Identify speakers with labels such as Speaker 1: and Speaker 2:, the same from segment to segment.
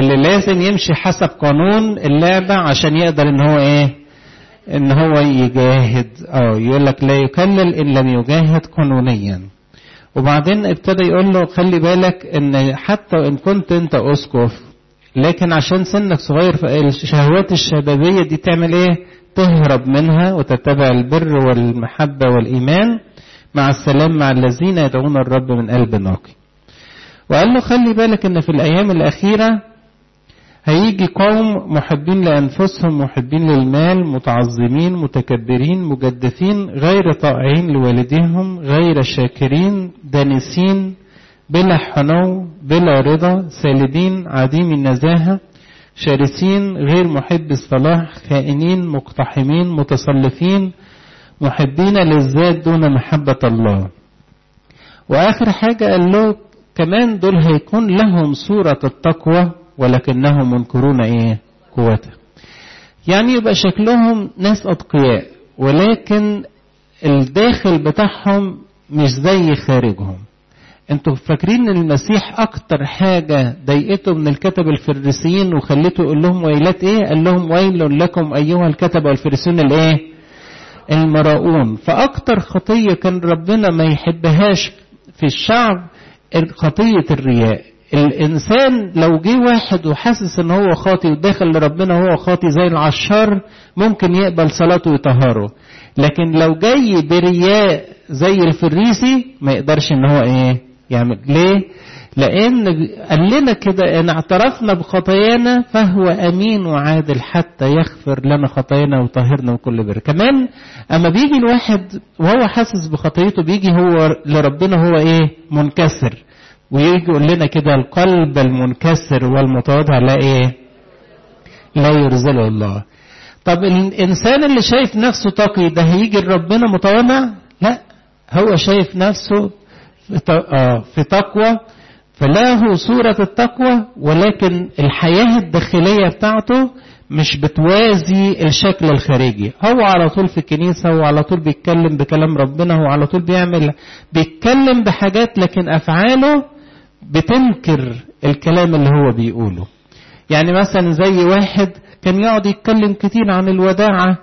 Speaker 1: اللي لازم يمشي حسب قانون اللعبة عشان يقدر ان هو ايه ان هو يجاهد اه يقول لك لا يكلل ان لم يجاهد قانونيا وبعدين ابتدى يقول له خلي بالك ان حتى ان كنت انت اسقف لكن عشان سنك صغير فالشهوات الشبابية دي تعمل ايه تهرب منها وتتبع البر والمحبة والإيمان مع السلام مع الذين يدعون الرب من قلب نقي وقال له خلي بالك ان في الايام الاخيره هيجي قوم محبين لانفسهم محبين للمال متعظمين متكبرين مجدفين غير طائعين لوالديهم غير شاكرين دانسين بلا حنو بلا رضا سالبين عديم النزاهه شارسين غير محب الصلاح خائنين مقتحمين متصلفين محبين للذات دون محبه الله واخر حاجه قال له كمان دول هيكون لهم صورة التقوى ولكنهم منكرون ايه قوتها يعني يبقى شكلهم ناس أتقياء ولكن الداخل بتاعهم مش زي خارجهم انتوا فاكرين ان المسيح اكتر حاجة ضايقته من الكتب الفريسيين وخليته يقول لهم ويلات ايه قال لهم ويل لكم ايها الكتب والفريسيون الايه المراؤون فاكتر خطية كان ربنا ما يحبهاش في الشعب خطية الرياء الإنسان لو جه واحد وحاسس إن هو خاطي وداخل لربنا وهو خاطي زي العشار ممكن يقبل صلاته ويطهره لكن لو جاي برياء زي الفريسي ما يقدرش إن هو إيه يعمل ليه؟ لأن قال لنا كده إن اعترفنا بخطايانا فهو أمين وعادل حتى يغفر لنا خطايانا ويطهرنا من كل بر. كمان أما بيجي الواحد وهو حاسس بخطيته بيجي هو لربنا هو إيه؟ منكسر. ويجي يقول لنا كده القلب المنكسر والمتواضع لا إيه؟ لا يرزله الله. طب الإنسان اللي شايف نفسه تقي ده هيجي لربنا متواضع؟ لا هو شايف نفسه في تقوى فله صورة التقوى ولكن الحياة الداخلية بتاعته مش بتوازي الشكل الخارجي هو على طول في الكنيسة هو على طول بيتكلم بكلام ربنا هو على طول بيعمل بيتكلم بحاجات لكن أفعاله بتنكر الكلام اللي هو بيقوله يعني مثلا زي واحد كان يقعد يتكلم كتير عن الوداعة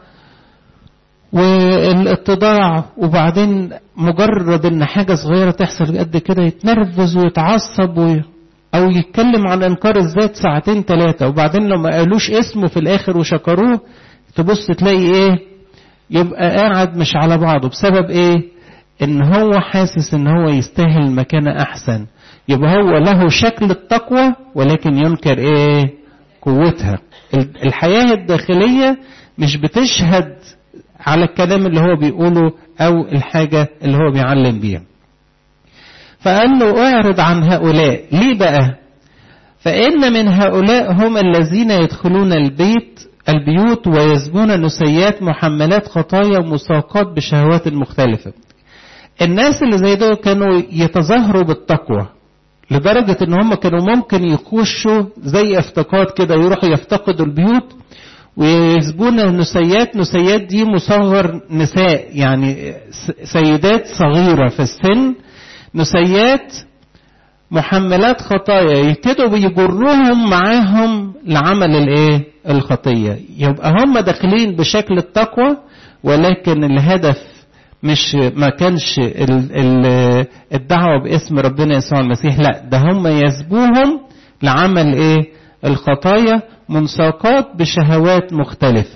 Speaker 1: والاتضاع وبعدين مجرد ان حاجة صغيرة تحصل قد كده يتنرفز ويتعصب و... او يتكلم عن انكار الذات ساعتين ثلاثة وبعدين لو ما قالوش اسمه في الاخر وشكروه تبص تلاقي ايه يبقى قاعد مش على بعضه بسبب ايه ان هو حاسس ان هو يستاهل مكانة احسن يبقى هو له شكل التقوى ولكن ينكر ايه قوتها الحياة الداخلية مش بتشهد على الكلام اللي هو بيقوله او الحاجة اللي هو بيعلم بيها فقال له اعرض عن هؤلاء ليه بقى فإن من هؤلاء هم الذين يدخلون البيت البيوت ويسبون نسيات محملات خطايا ومساقات بشهوات مختلفة الناس اللي زي دول كانوا يتظاهروا بالتقوى لدرجة ان هم كانوا ممكن يخشوا زي افتقاد كده يروحوا يفتقدوا البيوت ويسبون النسيات نسيات دي مصغر نساء يعني سيدات صغيرة في السن نسيات محملات خطايا يبتدوا بيجروهم معاهم لعمل الايه الخطية يبقى هم داخلين بشكل التقوى ولكن الهدف مش ما كانش الدعوة باسم ربنا يسوع المسيح لا ده هم يسبوهم لعمل ايه الخطايا منساقات بشهوات مختلفة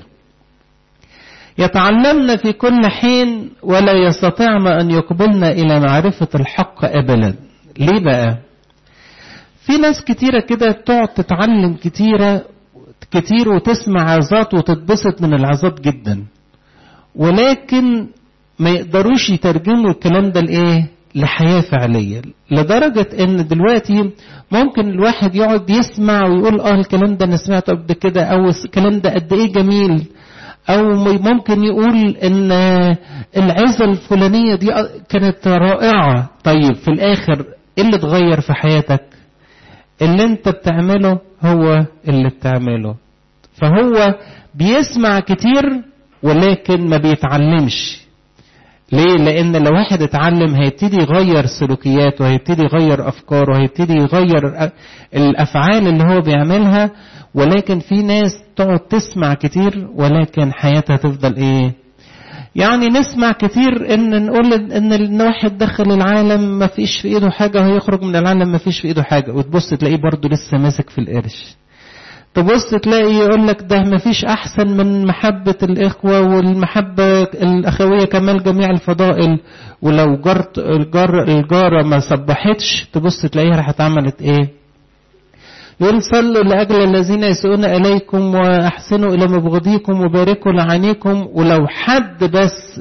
Speaker 1: يتعلمن في كل حين ولا يستطعن أن يقبلن إلى معرفة الحق أبدا ليه بقى في ناس كتيرة كده تقعد تتعلم كتيرة كتير وتسمع عظات وتتبسط من العظات جدا ولكن ما يقدروش يترجموا الكلام ده لايه لحياة فعلية لدرجة ان دلوقتي ممكن الواحد يقعد يسمع ويقول اه الكلام ده انا سمعته قبل كده او الكلام ده قد ايه جميل او ممكن يقول ان العظة الفلانية دي كانت رائعة طيب في الاخر ايه اللي اتغير في حياتك اللي انت بتعمله هو اللي بتعمله فهو بيسمع كتير ولكن ما بيتعلمش ليه؟ لأن لو واحد اتعلم هيبتدي يغير سلوكياته، هيبتدي يغير أفكاره، هيبتدي يغير الأفعال اللي هو بيعملها، ولكن في ناس تقعد تسمع كتير ولكن حياتها تفضل إيه؟ يعني نسمع كتير ان نقول ان ان واحد دخل العالم ما فيش في ايده حاجه وهيخرج من العالم ما فيش في ايده حاجه وتبص تلاقيه برضه لسه ماسك في القرش تبص تلاقي يقول لك ده ما فيش احسن من محبه الاخوه والمحبه الاخويه كمال جميع الفضائل ولو جرت الجار الجاره ما صبحتش تبص تلاقيها راحت عملت ايه يقول صلوا لأجل الذين يسؤون إليكم وأحسنوا إلى مبغضيكم وباركوا لعينيكم ولو حد بس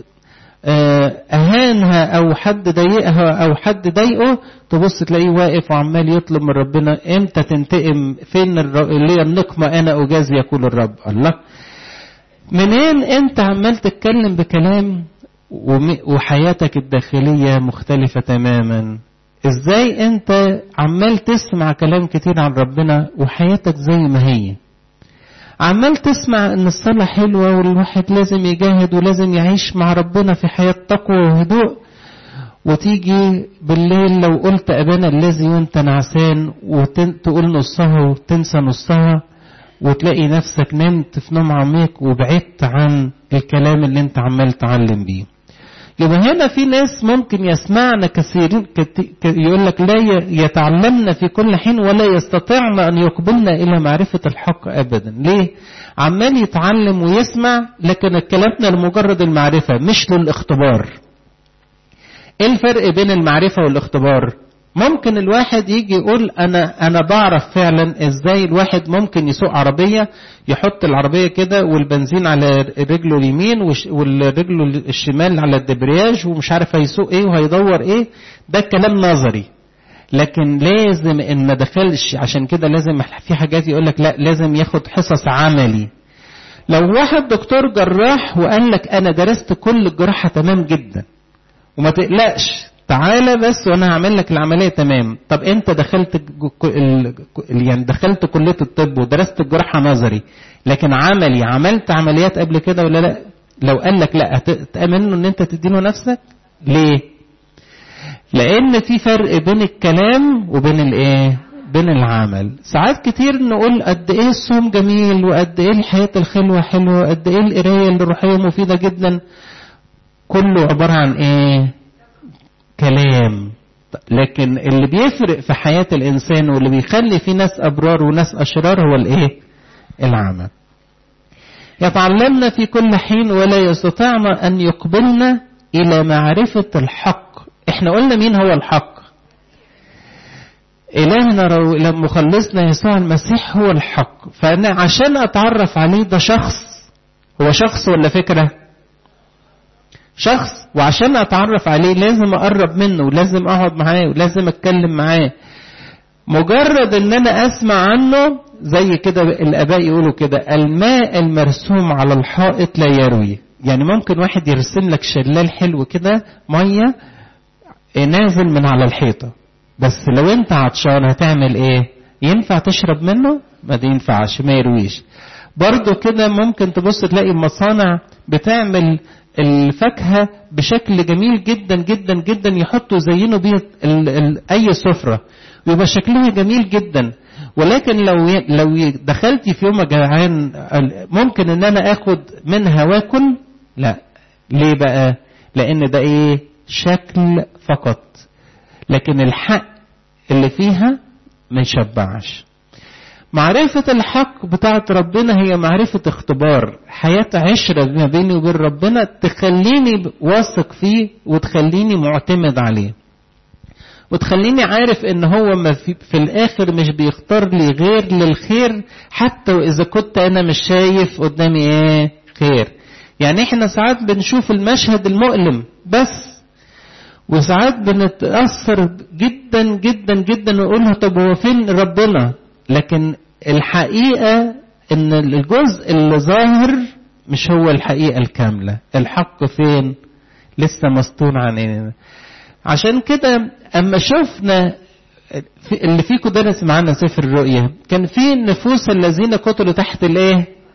Speaker 1: أهانها أو حد ضايقها أو حد ضايقه تبص تلاقيه واقف وعمال يطلب من ربنا إمتى تنتقم فين اللي هي النقمة أنا أجاز يقول الرب الله منين أنت عمال تتكلم بكلام وحياتك الداخلية مختلفة تماما ازاي انت عمال تسمع كلام كتير عن ربنا وحياتك زي ما هي عمال تسمع ان الصلاة حلوة والواحد لازم يجاهد ولازم يعيش مع ربنا في حياة تقوى وهدوء وتيجي بالليل لو قلت أبانا الذي وانت نعسان وتقول نصها وتنسى نصها وتلاقي نفسك نمت في نوم عميق وبعدت عن الكلام اللي انت عمال تعلم بيه يبقى هنا في ناس ممكن يسمعنا كثيرين يقول لك لا يتعلمن في كل حين ولا يستطيعن ان يقبلن الى معرفه الحق ابدا ليه عمال يتعلم ويسمع لكن كلامنا لمجرد المعرفه مش للاختبار ايه الفرق بين المعرفه والاختبار ممكن الواحد يجي يقول انا انا بعرف فعلا ازاي الواحد ممكن يسوق عربيه يحط العربيه كده والبنزين على رجله اليمين والرجله الشمال على الدبرياج ومش عارف هيسوق ايه وهيدور ايه ده كلام نظري لكن لازم ان ما دخلش عشان كده لازم في حاجات يقول لك لا لازم ياخد حصص عملي لو واحد دكتور جراح وقال لك انا درست كل الجراحه تمام جدا وما تقلقش تعالى بس وانا هعمل لك العمليه تمام طب انت دخلت يعني دخلت كليه الطب ودرست الجراحه نظري لكن عملي عملت عمليات قبل كده ولا لا لو قال لك لا تامن ان انت تديله نفسك ليه لان في فرق بين الكلام وبين الايه بين العمل ساعات كتير نقول قد ايه الصوم جميل وقد ايه الحياه الخلوه حلوه وقد ايه القرايه الروحيه مفيده جدا كله عباره عن ايه كلام لكن اللي بيفرق في حياة الإنسان واللي بيخلي في ناس أبرار وناس أشرار هو الإيه؟ العمل. يتعلمنا في كل حين ولا يستطعن أن يقبلنا إلى معرفة الحق. إحنا قلنا مين هو الحق؟ إلهنا لما خلصنا يسوع المسيح هو الحق، فأنا عشان أتعرف عليه ده شخص هو شخص ولا فكرة؟ شخص وعشان اتعرف عليه لازم اقرب منه ولازم اقعد معاه ولازم اتكلم معاه مجرد ان انا اسمع عنه زي كده الاباء يقولوا كده الماء المرسوم على الحائط لا يروي يعني ممكن واحد يرسم لك شلال حلو كده ميه نازل من على الحيطه بس لو انت عطشان هتعمل ايه ينفع تشرب منه ما ده ينفعش ما يرويش برضه كده ممكن تبص تلاقي مصانع بتعمل الفاكهة بشكل جميل جدا جدا جدا يحطوا زينوا بيه أي سفرة ويبقى شكلها جميل جدا ولكن لو لو دخلت في يوم جعان ممكن ان انا اخد منها واكل لا ليه بقى لان ده ايه شكل فقط لكن الحق اللي فيها ما يشبعش معرفة الحق بتاعت ربنا هي معرفة اختبار حياة عشرة ما بيني وبين ربنا تخليني واثق فيه وتخليني معتمد عليه وتخليني عارف ان هو ما في, في الاخر مش بيختار لي غير للخير حتى واذا كنت انا مش شايف قدامي ايه خير يعني احنا ساعات بنشوف المشهد المؤلم بس وساعات بنتأثر جدا جدا جدا ونقول طب هو فين ربنا لكن الحقيقة ان الجزء اللي ظاهر مش هو الحقيقة الكاملة الحق فين لسه مسطول عننا عشان كده اما شفنا في اللي فيكم درس معانا سفر الرؤيا كان في النفوس الذين قتلوا تحت الايه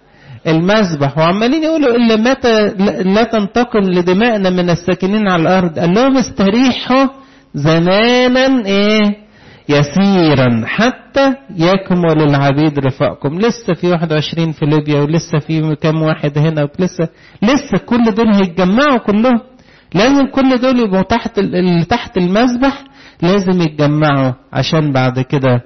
Speaker 1: المذبح وعمالين يقولوا إلا متى لا تنتقم لدمائنا من الساكنين على الأرض قال لهم استريحوا زمانا إيه يسيرا حتى يكمل العبيد رفاقكم لسه في 21 في ليبيا ولسه في كم واحد هنا ولسه لسه كل دول هيتجمعوا كلهم لازم كل دول يبقوا تحت اللي تحت المذبح لازم يتجمعوا عشان بعد كده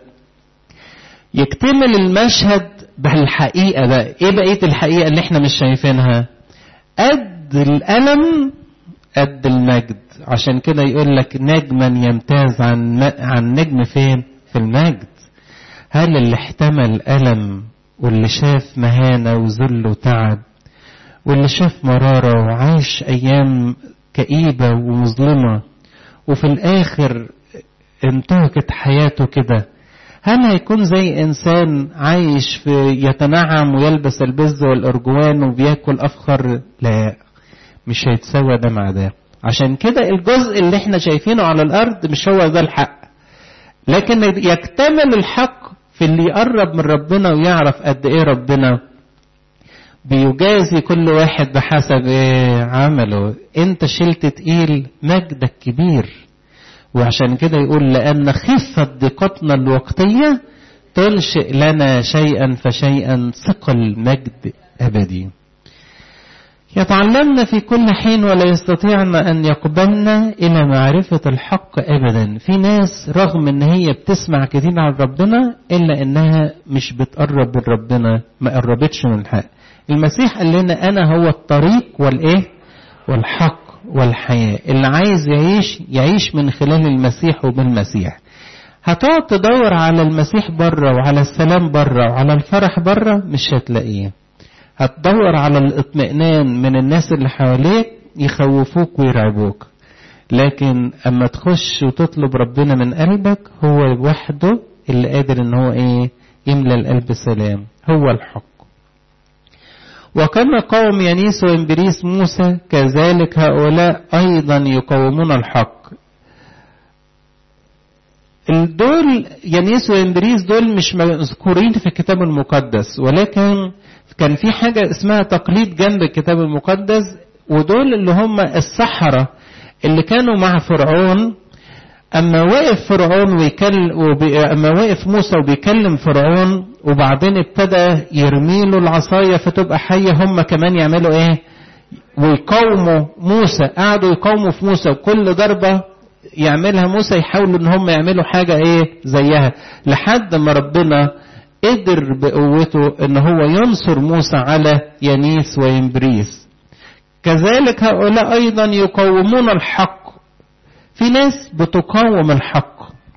Speaker 1: يكتمل المشهد بالحقيقة بقى ايه بقية الحقيقة اللي احنا مش شايفينها قد الألم قد المجد عشان كده يقول لك نجما يمتاز عن عن نجم فين في المجد هل اللي احتمل ألم واللي شاف مهانة وذل وتعب واللي شاف مرارة وعاش أيام كئيبة ومظلمة وفي الآخر انتهكت حياته كده هل هيكون زي إنسان عايش في يتنعم ويلبس البز والأرجوان وبياكل أفخر لا مش هيتسوى ده مع ده عشان كده الجزء اللي احنا شايفينه على الأرض مش هو ده الحق لكن يكتمل الحق في اللي يقرب من ربنا ويعرف قد ايه ربنا بيجازي كل واحد بحسب ايه عمله انت شلت تقيل مجدك كبير وعشان كده يقول لأن خفة ضيقتنا الوقتية تنشئ لنا شيئا فشيئا ثقل مجد أبدي يتعلمنا في كل حين ولا يستطيعن أن يقبلنا إلى معرفة الحق أبدا في ناس رغم أن هي بتسمع كتير عن ربنا إلا أنها مش بتقرب من ربنا ما قربتش من الحق المسيح قال لنا أنا هو الطريق والإيه والحق والحياة اللي عايز يعيش يعيش من خلال المسيح وبالمسيح هتقعد تدور على المسيح بره وعلى السلام بره وعلى الفرح بره مش هتلاقيه هتدور على الاطمئنان من الناس اللي حواليك يخوفوك ويرعبوك لكن اما تخش وتطلب ربنا من قلبك هو وحده اللي قادر ان هو ايه يملى القلب سلام هو الحق وكما قوم ينيس وإنبريس موسى كذلك هؤلاء أيضا يقومون الحق دول ينيس وإنبريس دول مش مذكورين في الكتاب المقدس ولكن كان في حاجة اسمها تقليد جنب الكتاب المقدس ودول اللي هم السحرة اللي كانوا مع فرعون أما وقف فرعون ويكلم وبي... أما وقف موسى وبيكلم فرعون وبعدين ابتدى يرمي له العصاية فتبقى حية هم كمان يعملوا إيه؟ ويقاوموا موسى قعدوا يقاوموا في موسى وكل ضربة يعملها موسى يحاولوا إن هم يعملوا حاجة إيه؟ زيها لحد ما ربنا قدر بقوته إن هو ينصر موسى على ينيس وينبريس كذلك هؤلاء أيضا يقاومون الحق في ناس بتقاوم الحق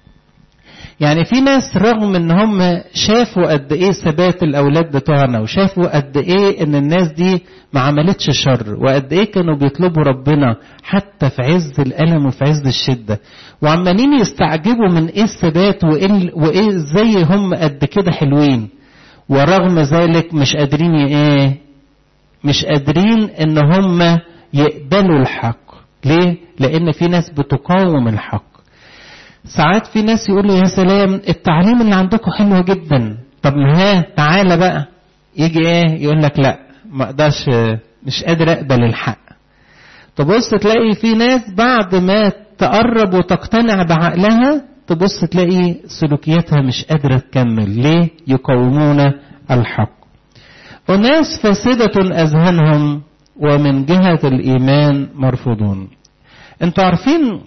Speaker 1: يعني في ناس رغم ان هم شافوا قد ايه ثبات الاولاد بتوعنا وشافوا قد ايه ان الناس دي ما عملتش شر وقد ايه كانوا بيطلبوا ربنا حتى في عز الالم وفي عز الشده وعمالين يستعجبوا من ايه الثبات وايه وايه ازاي هم قد كده حلوين ورغم ذلك مش قادرين ايه مش قادرين ان هم يقبلوا الحق ليه لان في ناس بتقاوم الحق ساعات في ناس يقولوا يا سلام التعليم اللي عندكم حلو جدا طب ما ها تعالى بقى يجي ايه يقول لك لا ما اقدرش مش قادر اقبل الحق تبص تلاقي في ناس بعد ما تقرب وتقتنع بعقلها تبص تلاقي سلوكياتها مش قادرة تكمل ليه يقاومون الحق أناس فاسدة أذهانهم ومن جهة الإيمان مرفوضون انتوا عارفين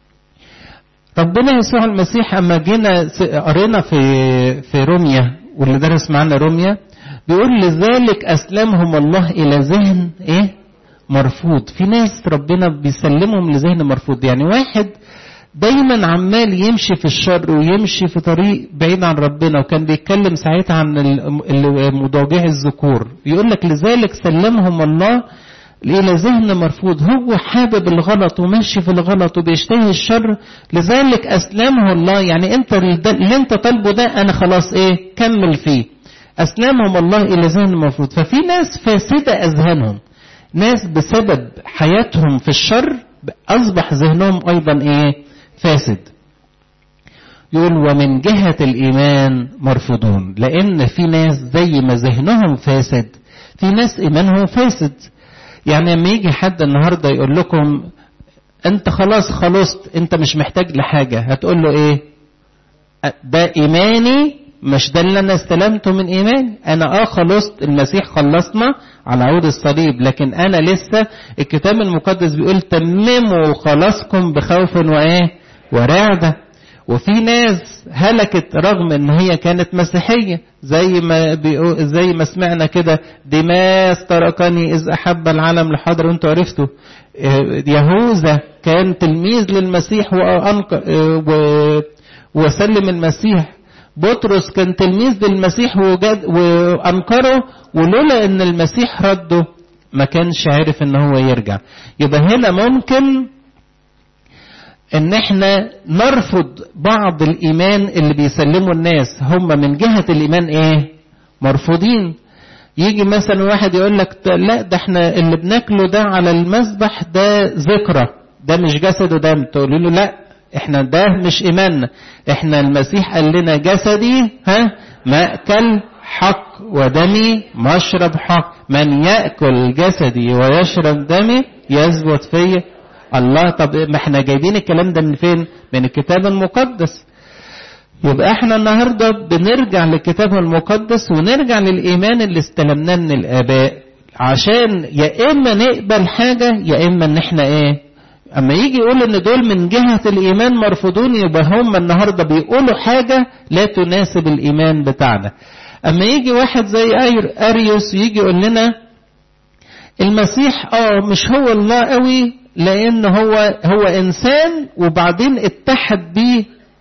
Speaker 1: ربنا يسوع المسيح اما جينا قرينا في في روميا واللي درس معانا روميا بيقول لذلك اسلمهم الله الى ذهن ايه مرفوض في ناس ربنا بيسلمهم لذهن مرفوض يعني واحد دايما عمال يمشي في الشر ويمشي في طريق بعيد عن ربنا وكان بيتكلم ساعتها عن مضاجع الذكور يقول لك لذلك سلمهم الله إلى ذهن مرفوض هو حابب الغلط وماشي في الغلط وبيشتهي الشر لذلك أسلمه الله يعني أنت اللي أنت طالبه ده أنا خلاص إيه كمل فيه أسلمهم الله إلى ذهن مرفوض ففي ناس فاسدة أذهانهم ناس بسبب حياتهم في الشر أصبح ذهنهم أيضا إيه فاسد يقول ومن جهة الإيمان مرفوضون لأن في ناس زي ما ذهنهم فاسد في ناس إيمانهم فاسد يعني لما يجي حد النهاردة يقول لكم أنت خلاص خلصت أنت مش محتاج لحاجة هتقول له إيه ده إيماني مش ده اللي أنا استلمته من إيماني أنا آه خلصت المسيح خلصنا على عود الصليب لكن أنا لسه الكتاب المقدس بيقول تمموا خلاصكم بخوف وإيه ورعدة وفي ناس هلكت رغم ان هي كانت مسيحيه زي ما زي ما سمعنا كده دماس تركني اذ احب العالم لحضر وانتوا عرفتوا يهوذا كان تلميذ للمسيح وأنق... وسلم المسيح بطرس كان تلميذ للمسيح وجد وانكره ولولا ان المسيح رده ما كانش عارف ان هو يرجع يبقى هنا ممكن ان احنا نرفض بعض الايمان اللي بيسلموا الناس هم من جهة الايمان ايه مرفوضين يجي مثلا واحد يقول لك لا ده احنا اللي بناكله ده على المذبح ده ذكرى ده مش جسد ودم تقول له لا احنا ده مش ايماننا احنا المسيح قال لنا جسدي ها مأكل حق ودمي مشرب حق من يأكل جسدي ويشرب دمي يثبت فيا الله طب ما احنا جايبين الكلام ده من فين من الكتاب المقدس يبقى احنا النهاردة بنرجع للكتاب المقدس ونرجع للإيمان اللي استلمناه من الآباء عشان يا إما نقبل حاجة يا إما إن احنا إيه أما يجي يقول إن دول من جهة الإيمان مرفوضون يبقى هم النهاردة بيقولوا حاجة لا تناسب الإيمان بتاعنا أما يجي واحد زي أريوس يجي يقول لنا المسيح اه مش هو الله قوي لان هو هو انسان وبعدين اتحد بيه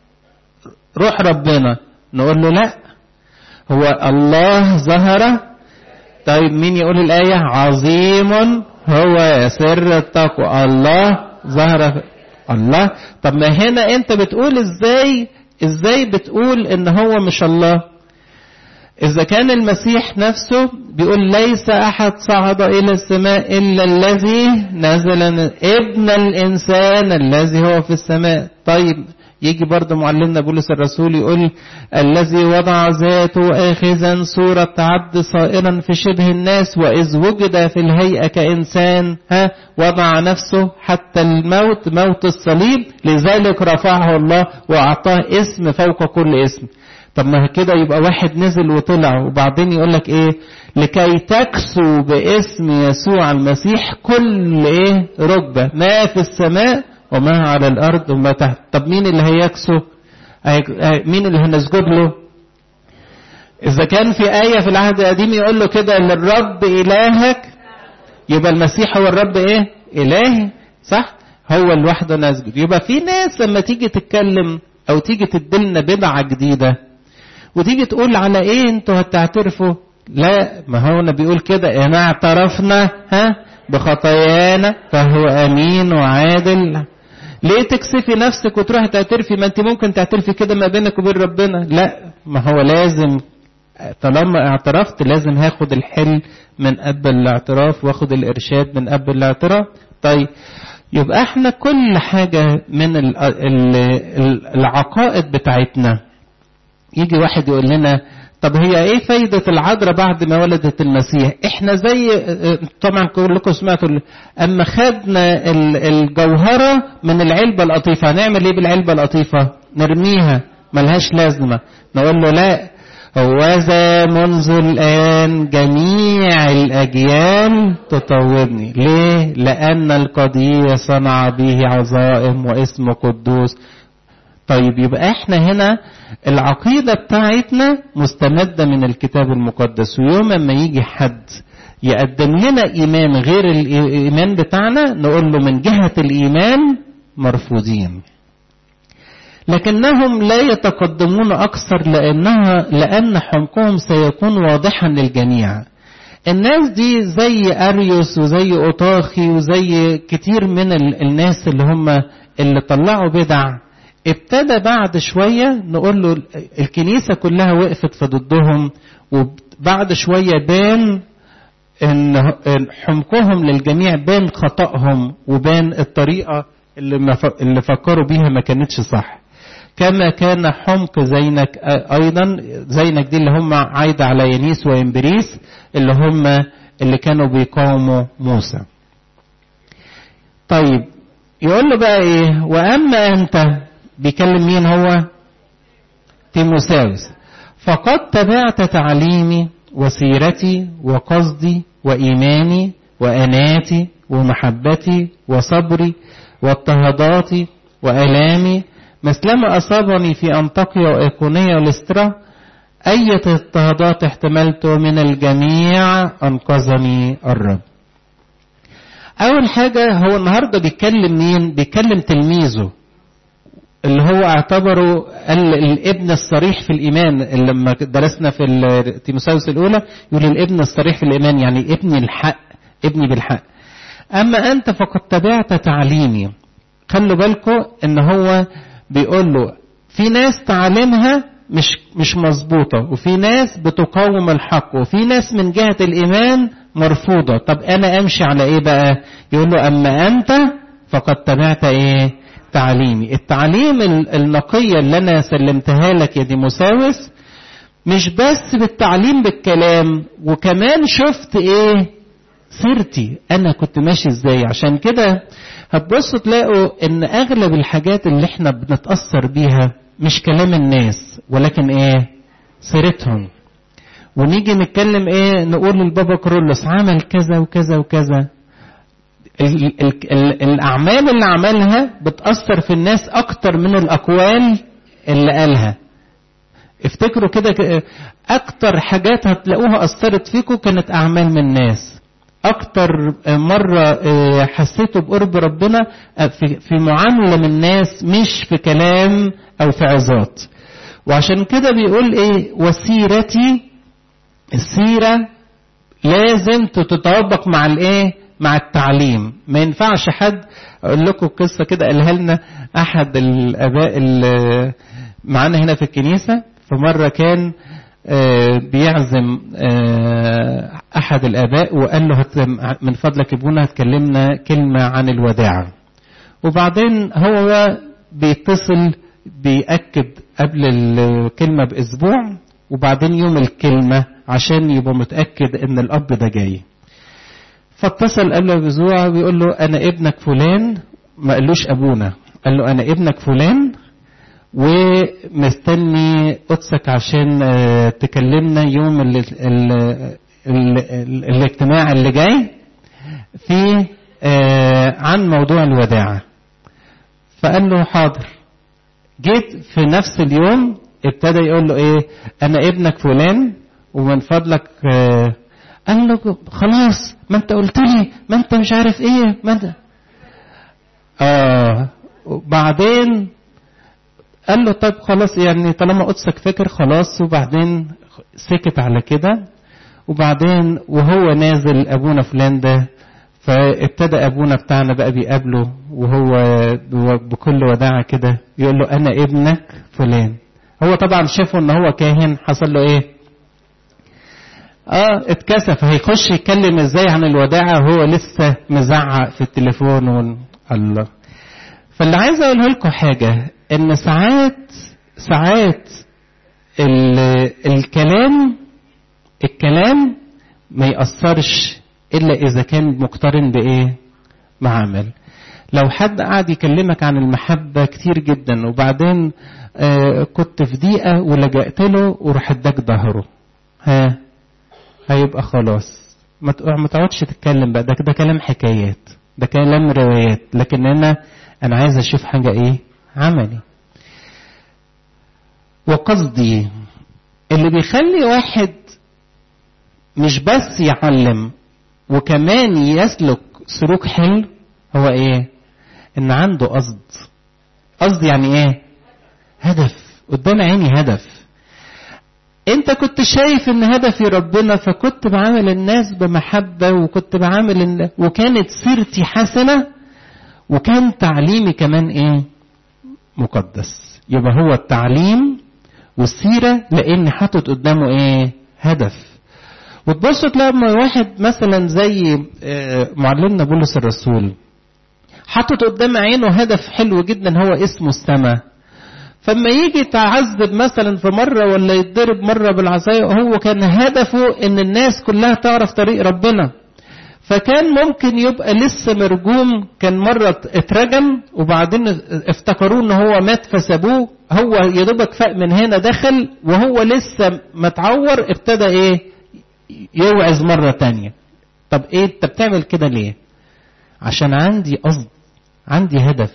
Speaker 1: روح ربنا نقول له لا هو الله ظهر طيب مين يقول الآية عظيم هو سر التقوى الله ظهر الله طب ما هنا انت بتقول ازاي ازاي بتقول ان هو مش الله إذا كان المسيح نفسه بيقول ليس أحد صعد إلى السماء إلا الذي نزل ابن الإنسان الذي هو في السماء طيب يجي برضه معلمنا بولس الرسول يقول الذي وضع ذاته آخذا صورة عبد صائرا في شبه الناس وإذ وجد في الهيئة كإنسان ها وضع نفسه حتى الموت موت الصليب لذلك رفعه الله وأعطاه اسم فوق كل اسم طب ما كده يبقى واحد نزل وطلع وبعدين يقول لك ايه لكي تكسو باسم يسوع المسيح كل ايه ركبه ما في السماء وما على الارض وما تحت طب مين اللي هيكسو مين اللي هنسجد له اذا كان في ايه في العهد القديم يقول له كده للرب الهك يبقى المسيح هو الرب ايه الهي صح هو لوحده نسجد يبقى في ناس لما تيجي تتكلم او تيجي تدلنا بدعه جديده وتيجي تقول على ايه انتوا هتعترفوا لا ما هو انا بيقول كده ان اعترفنا ها بخطايانا فهو امين وعادل ليه تكسفي نفسك وتروحي تعترفي ما انت ممكن تعترفي كده ما بينك وبين ربنا لا ما هو لازم طالما اعترفت لازم هاخد الحل من قبل الاعتراف واخد الارشاد من قبل الاعتراف طيب يبقى احنا كل حاجة من العقائد بتاعتنا يجي واحد يقول لنا طب هي ايه فايدة العذراء بعد ما ولدت المسيح احنا زي طبعا كلكم سمعتوا اما خدنا الجوهرة من العلبة القطيفة هنعمل ايه بالعلبة القطيفة نرميها ملهاش لازمة نقول له لا هوذا منذ الآن جميع الأجيال تطوبني ليه؟ لأن القدير صنع به عظائم واسم قدوس طيب يبقى احنا هنا العقيدة بتاعتنا مستمدة من الكتاب المقدس ويوم ما يجي حد يقدم لنا إيمان غير الإيمان بتاعنا نقول له من جهة الإيمان مرفوضين لكنهم لا يتقدمون أكثر لأنها لأن حمقهم سيكون واضحا للجميع الناس دي زي أريوس وزي أوطاخي وزي كتير من الناس اللي هم اللي طلعوا بدع ابتدى بعد شوية نقول له الكنيسة كلها وقفت في ضدهم وبعد شوية بان ان حمقهم للجميع بان خطأهم وبان الطريقة اللي, اللي فكروا بيها ما كانتش صح كما كان حمق زينك ايضا زينك دي اللي هم عايدة على ينيس وامبريس اللي هم اللي كانوا بيقاوموا موسى طيب يقول له بقى ايه واما انت بيكلم مين هو تيموساوس فقد تبعت تعليمي وسيرتي وقصدي وايماني واناتي ومحبتي وصبري واضطهاداتي والامي مثلما اصابني في انطاكيا وايقونيه والاسترا أية اضطهادات احتملت من الجميع أنقذني الرب أول حاجة هو النهاردة بيتكلم مين بيتكلم تلميذه اللي هو اعتبره الابن الصريح في الإيمان اللي لما درسنا في تيموساوس الأولى يقول الابن الصريح في الإيمان يعني ابني الحق ابني بالحق أما أنت فقد تبعت تعليمي خلوا بالكم إن هو بيقول له في ناس تعليمها مش مش مظبوطة وفي ناس بتقاوم الحق وفي ناس من جهة الإيمان مرفوضة طب أنا أمشي على إيه بقى يقول له أما أنت فقد تبعت إيه تعليمي التعليم النقية اللي أنا سلمتها لك يا ديموساوس مش بس بالتعليم بالكلام وكمان شفت إيه سيرتي أنا كنت ماشي إزاي عشان كده هتبصوا تلاقوا إن أغلب الحاجات اللي إحنا بنتأثر بيها مش كلام الناس ولكن ايه سيرتهم ونيجي نتكلم ايه نقول للبابا كرولوس عمل كذا وكذا وكذا ال ال ال الاعمال اللي عملها بتاثر في الناس اكتر من الاقوال اللي قالها افتكروا كده اكتر حاجات هتلاقوها اثرت فيكم كانت اعمال من الناس اكتر مرة حسيتوا بقرب ربنا في معاملة من الناس مش في كلام او في عظات وعشان كده بيقول ايه وسيرتي السيرة لازم تتطابق مع الايه مع التعليم ما ينفعش حد اقول لكم قصة كده قالها لنا احد الاباء اللي معانا هنا في الكنيسة فمرة كان بيعزم احد الاباء وقال له من فضلك ابونا هتكلمنا كلمة عن الوداع وبعدين هو بيتصل بيأكد قبل الكلمة بأسبوع وبعدين يوم الكلمة عشان يبقى متأكد إن الأب ده جاي. فاتصل قال له بأسبوع بيقول له أنا ابنك فلان ما قالوش أبونا قال له أنا ابنك فلان ومستني قدسك عشان تكلمنا يوم ال ال ال ال الاجتماع اللي جاي في عن موضوع الوداعة فقال له حاضر جيت في نفس اليوم ابتدى يقول له ايه انا ابنك فلان ومن فضلك آه قال له خلاص ما انت قلت لي ما انت مش عارف ايه ما انت اه وبعدين قال له طيب خلاص يعني طالما قدسك فاكر خلاص وبعدين سكت على كده وبعدين وهو نازل ابونا فلان ده فابتدى ابونا بتاعنا بقى بيقابله وهو بكل وداعة كده يقول له انا ابنك فلان هو طبعا شافه ان هو كاهن حصل له ايه اه اتكسف هيخش يتكلم ازاي عن الوداعة وهو لسه مزعق في التليفون و... الله فاللي عايز اقوله لكم حاجة ان ساعات ساعات ال... الكلام الكلام ما يأثرش إلا إذا كان مقترن بإيه؟ بعمل. لو حد قعد يكلمك عن المحبة كتير جدا وبعدين آه كنت في ضيقة ولجأت له وراح اداك ظهره. ها هيبقى خلاص ما تقعدش تتكلم بقى ده ده كلام حكايات ده كلام روايات لكن انا انا عايز اشوف حاجة ايه؟ عملي. وقصدي اللي بيخلي واحد مش بس يعلم وكمان يسلك سلوك حلو هو ايه ان عنده قصد قصد يعني ايه هدف قدام عيني هدف انت كنت شايف ان هدفي ربنا فكنت بعامل الناس بمحبة وكنت بعامل الناس وكانت سيرتي حسنة وكان تعليمي كمان ايه مقدس يبقى هو التعليم والسيرة لان حاطط قدامه ايه هدف وتبصوا تلاقي واحد مثلا زي معلمنا بولس الرسول حاطط قدام عينه هدف حلو جدا هو اسمه السماء فما يجي يتعذب مثلا في مرة ولا يتضرب مرة بالعصاية هو كان هدفه ان الناس كلها تعرف طريق ربنا فكان ممكن يبقى لسه مرجوم كان مرة اترجم وبعدين افتكروه ان هو مات فسابوه هو يا دوبك فاق من هنا دخل وهو لسه متعور ابتدى ايه يوعظ مرة تانية طب ايه انت بتعمل كده ليه عشان عندي قصد عندي هدف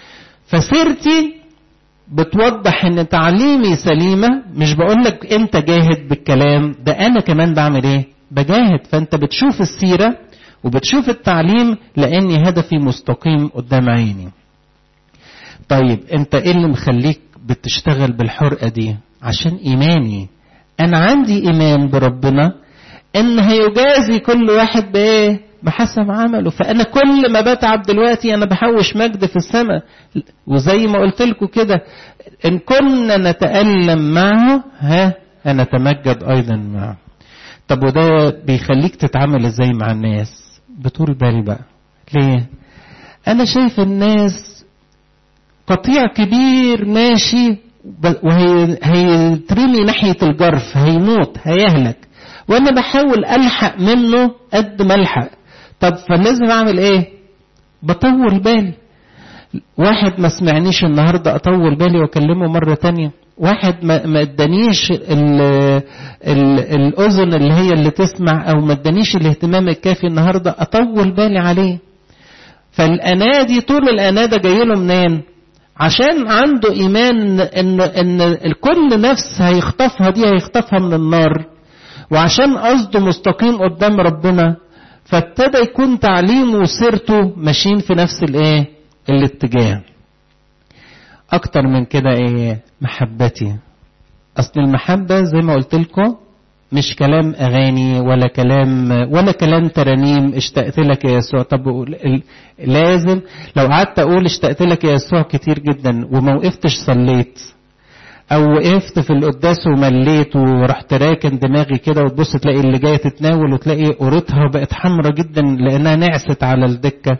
Speaker 1: فسيرتي بتوضح ان تعليمي سليمة مش بقولك انت جاهد بالكلام ده انا كمان بعمل ايه بجاهد فانت بتشوف السيرة وبتشوف التعليم لاني هدفي مستقيم قدام عيني طيب انت ايه اللي مخليك بتشتغل بالحرقة دي عشان ايماني انا عندي ايمان بربنا ان هيجازي كل واحد بايه بحسب عمله فانا كل ما بتعب دلوقتي انا بحوش مجد في السماء وزي ما قلت لكم كده ان كنا نتالم معه ها هنتمجد ايضا معه طب وده بيخليك تتعامل ازاي مع الناس بطول بال بقى ليه انا شايف الناس قطيع كبير ماشي وهيترمي ناحية الجرف هيموت هيهلك وانا بحاول الحق منه قد ما الحق طب فلازم اعمل ايه بطول بالي واحد ما سمعنيش النهارده اطول بالي واكلمه مره تانية واحد ما ما ادانيش ال ال الاذن اللي هي اللي تسمع او ما ادانيش الاهتمام الكافي النهارده اطول بالي عليه فالأناة دي طول الأناة ده جاي له منين؟ عشان عنده إيمان إن إن كل نفس هيخطفها دي هيخطفها من النار وعشان قصده مستقيم قدام ربنا فابتدى يكون تعليمه وسيرته ماشيين في نفس الايه الاتجاه اكتر من كده ايه محبتي اصل المحبة زي ما قلت لكم مش كلام اغاني ولا كلام ولا كلام ترانيم اشتقت لك يا يسوع طب لازم لو قعدت اقول اشتقت لك يا يسوع كتير جدا وما وقفتش صليت او وقفت في القداس ومليت ورحت راكن دماغي كده وتبص تلاقي اللي جايه تتناول وتلاقي قريتها بقت حمرة جدا لانها نعست على الدكه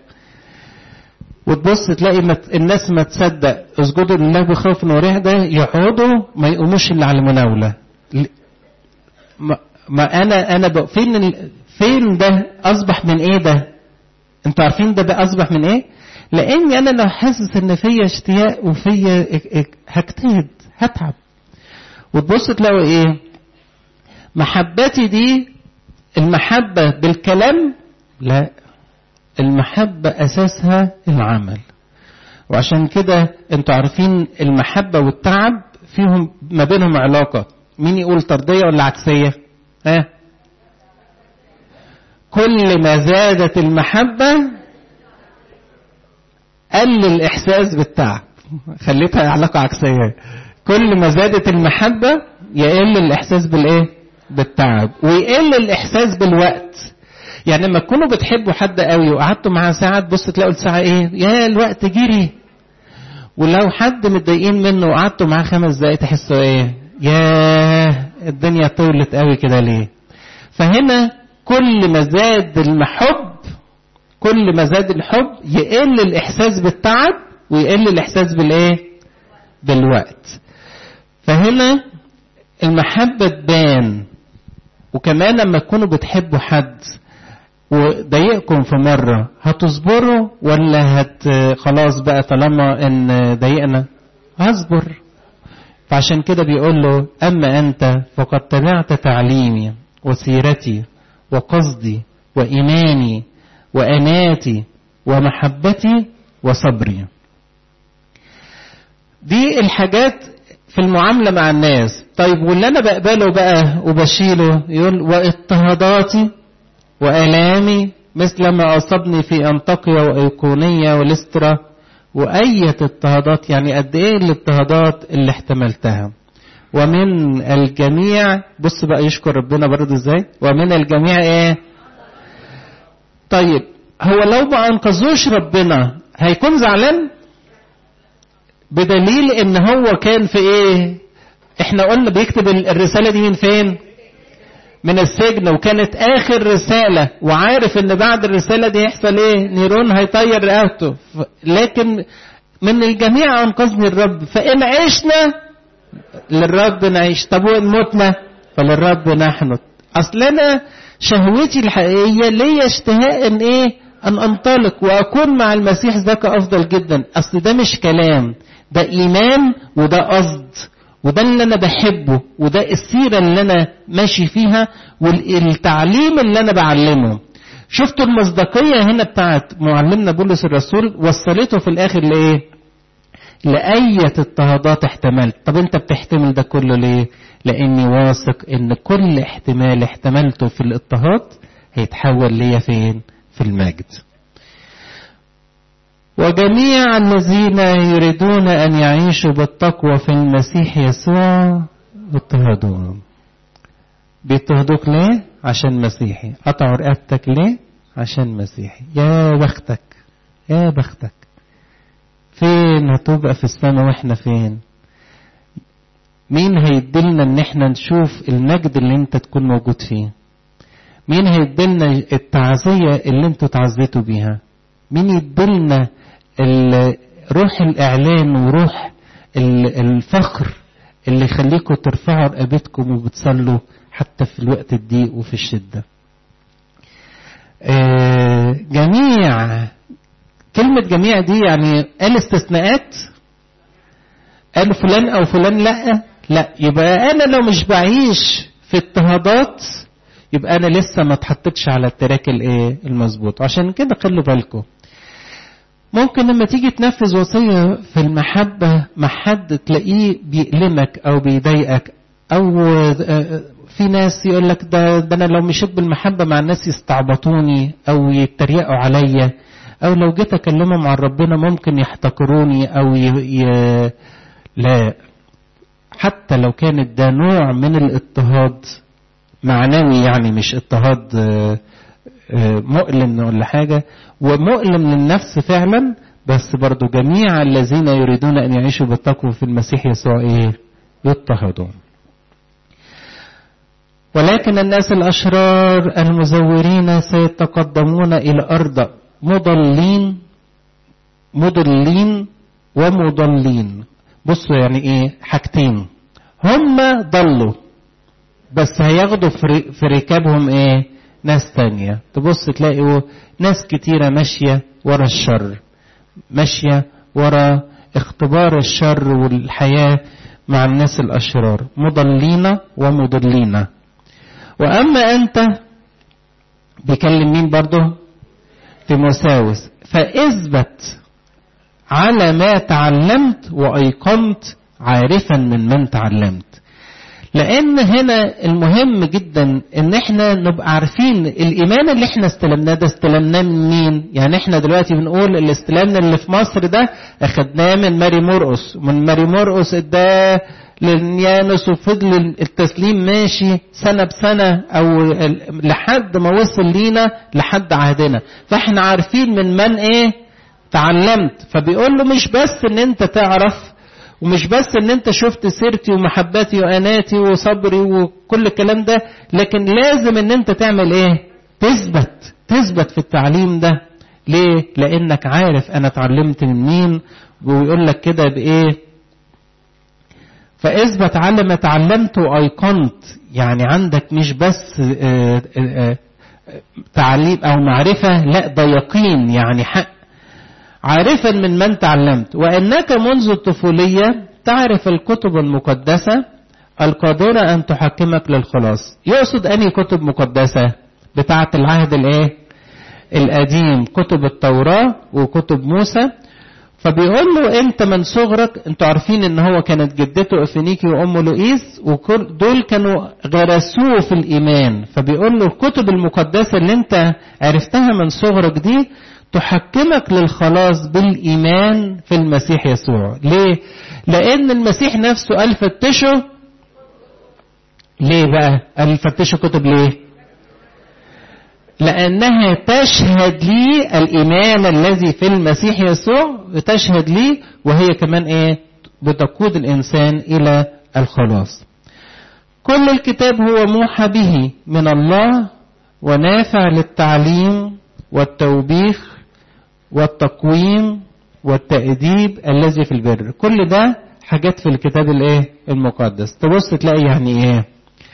Speaker 1: وتبص تلاقي مت... الناس ما تصدق اسجدوا لله بخوف ورعب ده يقعدوا ما يقوموش الا على المناوله ما, ما انا انا ب... فين ال... فين ده اصبح من ايه ده انتوا عارفين ده بقى اصبح من ايه لاني انا لو حاسس ان فيا اشتياق وفيا هجتهد هتعب وتبص تلاقوا ايه محبتي دي المحبة بالكلام لا المحبة أساسها العمل وعشان كده انتوا عارفين المحبة والتعب فيهم ما بينهم علاقة مين يقول طردية ولا عكسية ها كل ما زادت المحبة قل الإحساس بالتعب خليتها علاقة عكسية كل ما زادت المحبة يقل الإحساس بالإيه؟ بالتعب ويقل الإحساس بالوقت يعني لما تكونوا بتحبوا حد قوي وقعدتوا معاه ساعة تبص تلاقوا الساعة إيه؟ يا الوقت جري ولو حد متضايقين منه وقعدتوا معاه خمس دقايق تحسوا إيه؟ يا الدنيا طولت قوي كده ليه؟ فهنا كل ما زاد المحب كل ما زاد الحب يقل الإحساس بالتعب ويقل الإحساس بالإيه؟ بالوقت فهنا المحبة تبان وكمان لما تكونوا بتحبوا حد وضايقكم في مرة هتصبروا ولا هت خلاص بقى طالما ان ضايقنا هصبر فعشان كده بيقول له أما أنت فقد تبعت تعليمي وسيرتي وقصدي وإيماني وأناتي ومحبتي وصبري دي الحاجات في المعاملة مع الناس طيب واللي أنا بقبله بقى وبشيله يقول واضطهاداتي وآلامي مثل ما أصابني في أنطاكيا وأيقونية ولسترا وأية اضطهادات يعني قد إيه الاضطهادات اللي احتملتها ومن الجميع بص بقى يشكر ربنا برضه ازاي ومن الجميع ايه طيب هو لو ما انقذوش ربنا هيكون زعلان بدليل ان هو كان في ايه احنا قلنا بيكتب الرسالة دي من فين من السجن وكانت اخر رسالة وعارف ان بعد الرسالة دي هيحصل ايه نيرون هيطير رقبته لكن من الجميع أنقذني الرب فإن عشنا للرب نعيش طب وإن متنا فللرب نحن أصل أنا شهوتي الحقيقية ليا اشتهاء إن إيه أن أنطلق وأكون مع المسيح ذاك أفضل جدا أصل ده مش كلام ده إيمان وده قصد وده اللي أنا بحبه وده السيرة اللي أنا ماشي فيها والتعليم اللي أنا بعلمه شفتوا المصداقية هنا بتاعت معلمنا بولس الرسول وصلته في الآخر لإيه؟ لأية اضطهادات احتملت طب أنت بتحتمل ده كله ليه؟ لأني واثق إن كل احتمال احتملته في الاضطهاد هيتحول ليا فين؟ في المجد وجميع الذين يريدون أن يعيشوا بالتقوى في المسيح يسوع اضطهدوهم بيضطهدوك ليه؟ عشان مسيحي قطعوا رقبتك ليه؟ عشان مسيحي يا بختك يا بختك فين هتبقى في السماء واحنا فين مين هيدلنا ان احنا نشوف المجد اللي انت تكون موجود فيه مين هيدلنا التعزية اللي انتوا تعزيتوا بيها مين يدلنا روح الاعلان وروح الفخر اللي يخليكم ترفعوا رقبتكم وبتصلوا حتى في الوقت الضيق وفي الشدة جميع كلمة جميع دي يعني قال استثناءات قال فلان أو فلان لا لا يبقى أنا لو مش بعيش في اضطهادات يبقى أنا لسه ما اتحطتش على التراك الايه المظبوط عشان كده خلوا بالكم ممكن لما تيجي تنفذ وصية في المحبة مع حد تلاقيه بيألمك أو بيضايقك أو في ناس يقول لك ده, ده انا لو مشيت بالمحبه مع الناس يستعبطوني او يتريقوا عليا او لو جيت اكلمهم عن ربنا ممكن يحتقروني او ي... ي... لا حتى لو كانت ده نوع من الاضطهاد معنوي يعني مش اضطهاد مؤلم ولا حاجة ومؤلم للنفس فعلا بس برضو جميع الذين يريدون أن يعيشوا بالتقوى في المسيح يسوع إيه يضطهدون ولكن الناس الأشرار المزورين سيتقدمون إلى أرض مضلين مضلين ومضلين بصوا يعني إيه حاجتين هم ضلوا بس هياخدوا في ركابهم إيه ناس تانية تبص تلاقوا ناس كتيرة ماشية ورا الشر ماشية ورا اختبار الشر والحياة مع الناس الأشرار مضلين ومضلين وأما أنت بيكلم مين برضه تيموساوس فاثبت على ما تعلمت وأيقنت عارفا من من تعلمت لأن هنا المهم جدا إن إحنا نبقى عارفين الإيمان اللي إحنا استلمناه ده استلمناه من مين؟ يعني إحنا دلوقتي بنقول اللي استلمنا اللي في مصر ده أخدناه من ماري مرقس، من ماري مرقس اداه للنيانوس وفضل التسليم ماشي سنة بسنة أو لحد ما وصل لينا لحد عهدنا، فإحنا عارفين من من إيه؟ تعلمت، فبيقول له مش بس إن أنت تعرف ومش بس ان انت شفت سيرتي ومحبتي واناتي وصبري وكل الكلام ده لكن لازم ان انت تعمل ايه تثبت تثبت في التعليم ده ليه لانك عارف انا اتعلمت من مين ويقول لك كده بايه فاثبت على ما تعلمت وايقنت يعني عندك مش بس اه اه تعليم او معرفه لا ده يقين يعني حق عارفا من من تعلمت وانك منذ الطفوليه تعرف الكتب المقدسه القادره ان تحكمك للخلاص يقصد انهي كتب مقدسه بتاعه العهد الايه القديم كتب التوراه وكتب موسى فبيقول له انت من صغرك انتوا عارفين ان هو كانت جدته افنيكي وامه لؤيس ودول كانوا غرسوه في الايمان فبيقول له الكتب المقدسه اللي انت عرفتها من صغرك دي تحكمك للخلاص بالإيمان في المسيح يسوع ليه؟ لأن المسيح نفسه قال فتشوا ليه بقى؟ قال فتشوا كتب ليه؟ لأنها تشهد لي الإيمان الذي في المسيح يسوع تشهد لي وهي كمان إيه؟ بتقود الإنسان إلى الخلاص. كل الكتاب هو موحى به من الله ونافع للتعليم والتوبيخ والتقويم والتأديب الذي في البر كل ده حاجات في الكتاب الايه المقدس تبص تلاقي يعني ايه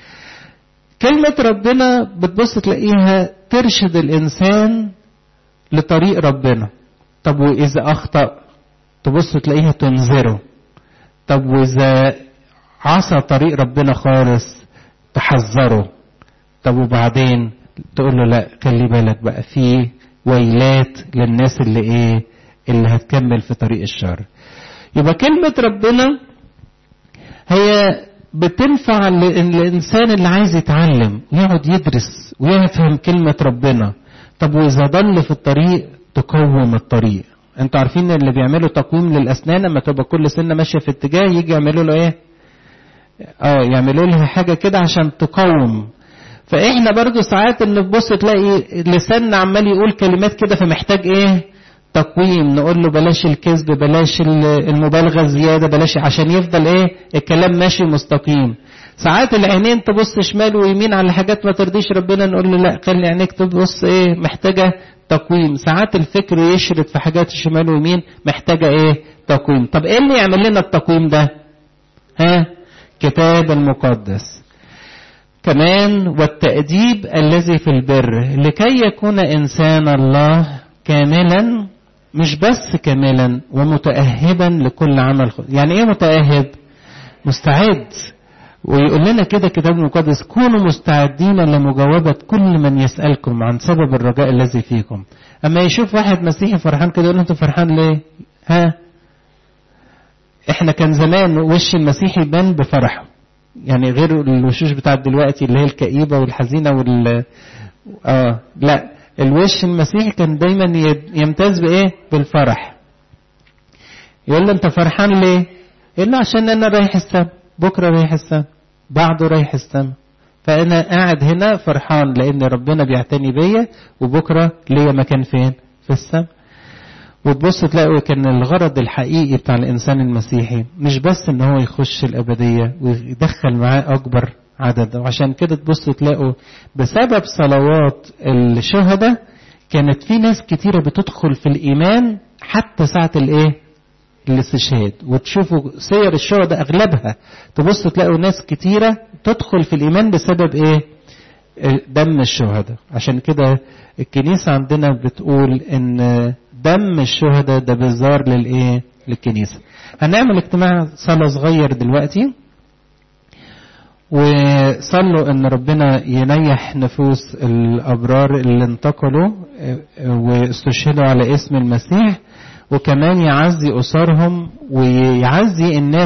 Speaker 1: كلمة ربنا بتبص تلاقيها ترشد الإنسان لطريق ربنا طب وإذا أخطأ تبص تلاقيها تنذره طب وإذا عصى طريق ربنا خالص تحذره طب وبعدين تقول له لا خلي بالك بقى في ويلات للناس اللي ايه اللي هتكمل في طريق الشر يبقى كلمة ربنا هي بتنفع الإنسان اللي عايز يتعلم يقعد يدرس ويفهم كلمة ربنا طب وإذا ضل في الطريق تقوم الطريق انتوا عارفين اللي بيعملوا تقويم للأسنان لما تبقى كل سنة ماشية في اتجاه يجي يعملوا له ايه اه يعملوا لها حاجة كده عشان تقوم فاحنا برضو ساعات ان تبص تلاقي لساننا عمال يقول كلمات كده فمحتاج ايه تقويم نقول له بلاش الكذب بلاش المبالغة الزيادة بلاش عشان يفضل ايه الكلام ماشي مستقيم ساعات العينين تبص شمال ويمين على حاجات ما ترضيش ربنا نقول له لا خلي عينيك تبص ايه محتاجة تقويم ساعات الفكر يشرد في حاجات شمال ويمين محتاجة ايه تقويم طب ايه اللي يعمل لنا التقويم ده ها كتاب المقدس كمان والتأديب الذي في البر لكي يكون إنسان الله كاملا مش بس كاملا ومتأهبا لكل عمل خير يعني ايه متأهب مستعد ويقول لنا كده كتاب المقدس كونوا مستعدين لمجاوبة كل من يسألكم عن سبب الرجاء الذي فيكم أما يشوف واحد مسيحي فرحان كده يقول له أنت فرحان ليه ها احنا كان زمان وش المسيحي يبان بفرحه يعني غير الوشوش بتاعت دلوقتي اللي هي الكئيبة والحزينة وال اه لا الوش المسيحي كان دايما يمتاز بايه بالفرح يقول له انت فرحان ليه يقول له عشان انا رايح السما بكره رايح السما بعده رايح السما فانا قاعد هنا فرحان لان ربنا بيعتني بيا وبكره ليا مكان فين في السما وتبص تلاقوا كان الغرض الحقيقي بتاع الانسان المسيحي مش بس ان هو يخش الابديه ويدخل معاه اكبر عدد وعشان كده تبص تلاقوا بسبب صلوات الشهداء كانت في ناس كتيرة بتدخل في الإيمان حتى ساعة الإيه؟ الاستشهاد وتشوفوا سير الشهداء أغلبها تبص تلاقوا ناس كتيرة تدخل في الإيمان بسبب إيه؟ دم الشهداء عشان كده الكنيسة عندنا بتقول إن دم الشهداء ده بزار للإيه؟ للكنيسة هنعمل اجتماع صلاة صغير دلوقتي وصلوا ان ربنا ينيح نفوس الابرار اللي انتقلوا واستشهدوا على اسم المسيح وكمان يعزي اسرهم ويعزي الناس